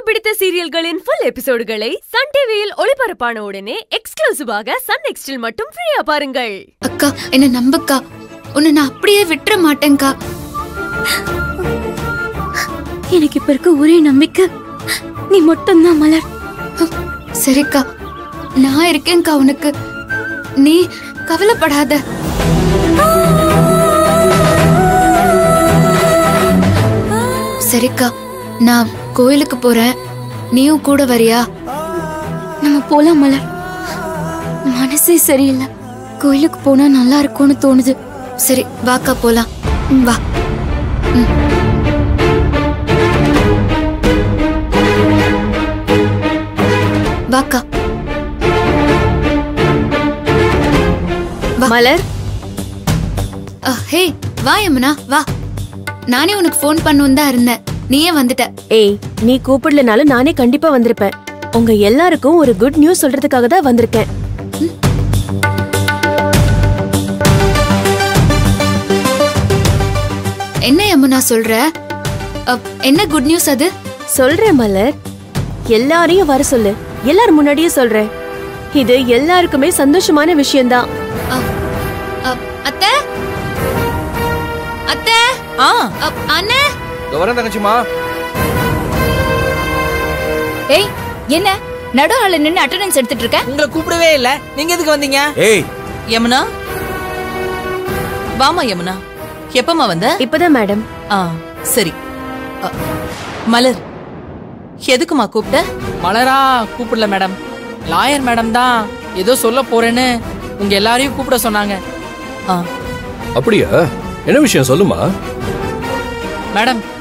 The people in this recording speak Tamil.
பிடித்த சீரியல்களின் ஃபுல் எபிசோடுகளை சன் டிவியில் ஒளிபரப்பான உடனே எக்ஸ்க்ளூசிவாக சன் நெக்ஸ்டில் மட்டும் ஃப்ரீயா பாருங்கள் அக்கா என்ன நம்புக்கா உன்னை நான் அப்படியே விட்டுற மாட்டேன்க்கா எனக்கு இப்ப இருக்க ஒரே நம்பிக்கை நீ மட்டும்தான் மலர் சரிக்கா நான் இருக்கேன்க்கா உனக்கு நீ கவலைப்படாத சரிக்கா நான் கோயிலுக்கு போறேன் நீயும் கூட வரியா நம்ம போலாம் மலர் மனசே சரியில்லை கோயிலுக்கு போனா நல்லா இருக்கும்னு தோணுது சரி வாக்கா போலாம் ம், வா ம். வாக்கா மலர் அ, ஹே வா யமுனா வா நானே உனக்கு ஃபோன் பண்ணணும் தான் இருந்தேன் நீயே வந்துட்ட ஏய் நீ கூப்பிடலனாலும் நானே கண்டிப்பா வந்திருப்பேன் உங்க எல்லாருக்கும் ஒரு குட் நியூஸ் சொல்றதுக்காக தான் வந்திருக்கேன் என்ன யமுனா சொல்ற அ, என்ன குட் நியூஸ் அது சொல்றேன் மலர் எல்லாரையும் வர சொல்லு எல்லாரும் முன்னாடியே சொல்றேன் இது எல்லாருக்குமே சந்தோஷமான விஷயம்தான் அ, அ, அத்தை அத்தை ஆ அ, அண்ணே இதோ வரேன் தங்கச்சிமா ஏய் என்ன நடு ஹால்ல நின்னு அட்டெண்டன்ஸ் எடுத்துட்டு இருக்க உங்களை கூப்பிடவே இல்ல நீங்க எதுக்கு வந்தீங்க ஏய் யமுனா வாமா யமுனா எப்பமா வந்த இப்பதான் மேடம் ஆ சரி அ, மலர் எதுக்குமா கூப்பிட்ட மலரா கூப்பிடல மேடம் லாயர் மேடம் தான் ஏதோ சொல்ல போறேன்னு உங்க எல்லாரையும் கூப்பிட சொன்னாங்க ஆ அப்படியா என்ன விஷயம் சொல்லுமா மேடம்